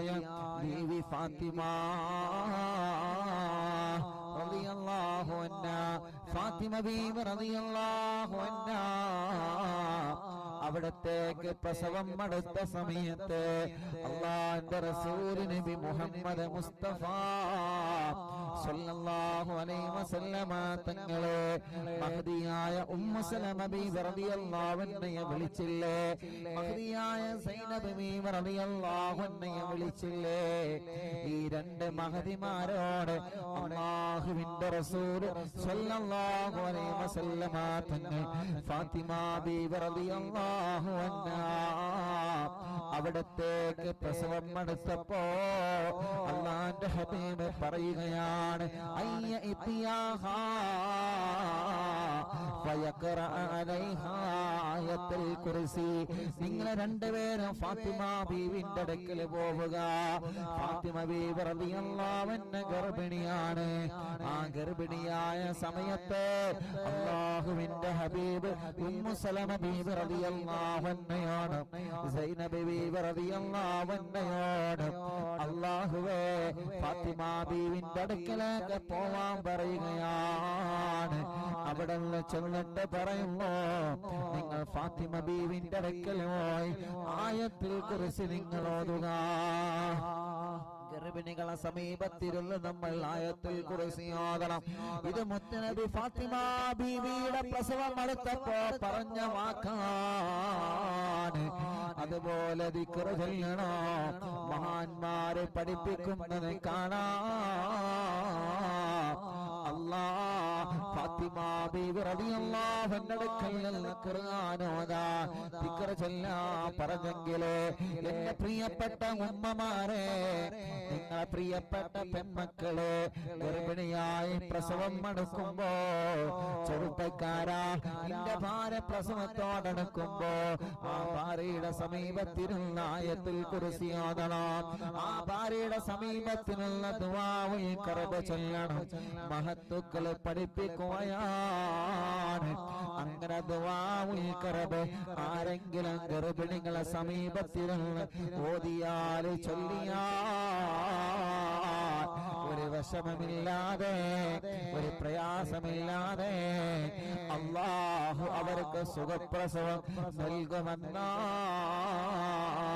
ബീവി ഫാത്തിമ റളിയല്ലാഹു അൻഹാ ഫാത്തിമ ബീവി റളിയല്ലാഹു അൻഹാ അവിടത്തേക്ക് പ്രസവം അടുത്ത സമയത്ത് അള്ളാന്റെ റസൂൽ നബി മുഹമ്മദ് മുസ്തഫ സല്ലല്ലാഹു അലൈഹി വസല്ലമ തങ്ങളെ മഹദിയായ ഉമ്മു സലമ ബീവി റളിയല്ലാഹു അൻഹയെ വിളിച്ചില്ലേ മഹദിയായ സൈനബ് ബീവി റളിയല്ലാഹു അൻഹയെ വിളിച്ചില്ലേ ഈ രണ്ട് മഹദിമാരോട് അള്ളാഹുവിന്റെ റസൂൽ സല്ലല്ലാഹു അലൈഹി വസല്ലമ തങ്ങൾ ഫാത്തിമ ബീവി റളിയല്ലാഹു അൻഹാ അവിടത്തേക്ക് പ്രസവം അടുത്തപ്പോ അള്ളാന്റെ ഹബീബ് പറയുകയാണ് അയ്യ ഇത്തിയാഹാ ഫയഖറ അലൈഹാ ആയത്തുൽ കുർസി നിങ്ങൾ രണ്ടുപേരും ഫാത്തിമ ബീവിന്റെ അടുക്കൽ പോവുക ഫാത്തിമ ബീവി റളിയല്ലാഹു അൻഹ ഗർഭിണിയാണ് ആ ഗർഭിണിയായ സമയത്ത് അള്ളാഹുവിന്റെ ഹബീബ് ഉമ്മു സലമ ബീവി റളിയല്ലാഹു അൻഹയോട് സൈനബ് ബീവി റളിയല്ലാഹു അൻഹയോട് അള്ളാഹുവേ ഫാത്തിമ ബീവിന്റെ അടുക്കലേക്ക് പോവാൻ പറയുകയാണ് അവിടെ നിന്ന് ചെന്നിട്ട് പറയുമ്പോ നിങ്ങൾ ഫാത്തിമ ബീവിന്റെ അടുക്കൽ പോയി ആയത്തിൽ കുറിച്ച് നിങ്ങൾ ഓതുക ഗർഭിണികളെ സമീപത്തിരുന്ന് നമ്മൾ ആയത്തിൽ കുറിച്ച് ഓതണം ഇത് മുത്തനബി ഫാത്തിമ ബീവിയുടെ പ്രസവം അടുത്തപ്പോ പറഞ്ഞ വാക്കാണ് അതുപോലെ ദിക്റ് ചൊല്ലണോ മഹാന്മാരെ പഠിപ്പിക്കുന്നത് കാണാ അല്ലാ ഫാത്തിമ ബീവി റളിയല്ലാഹു അൻഹയുടെ നിന്ന് ഖുർആനോദാ ദിക്ർ ചൊല്ലാ പറഞ്ഞെങ്കിലേ എന്റെ പ്രിയപ്പെട്ട ഉമ്മമാരെ നിങ്ങളെ പ്രിയപ്പെട്ട പെൺമക്കളെ ഗർഭിണിയായി പ്രസവം അടുക്കുമ്പോ ചെറുപ്പക്കാരാ നിന്റെ ഭാര്യ പ്രസവത്തോടടുക്കുമ്പോ ആ ഭാര്യയുടെ സമീപത്തിനുള്ള ആയത്തിൽ കുറിസിയോദണം ആ ഭാര്യയുടെ സമീപത്തിനുള്ള ദുവാവും കറബ് ചൊല്ലണം മഹത്തുക്കൾ പഠിപ്പിക്കുകയാണ് അങ്ങനെ ദുവാവും കറബ് ആരെങ്കിലും ഗർഭിണികളെ സമീപത്തിലുള്ള ഓതിയാൽ ചൊല്ലിയാ ഒരു വിഷമമില്ലാതെ ഒരു പ്രയാസമില്ലാതെ അള്ളാഹു അവർക്ക് സുഖപ്രസവം നൽകുമെന്നാ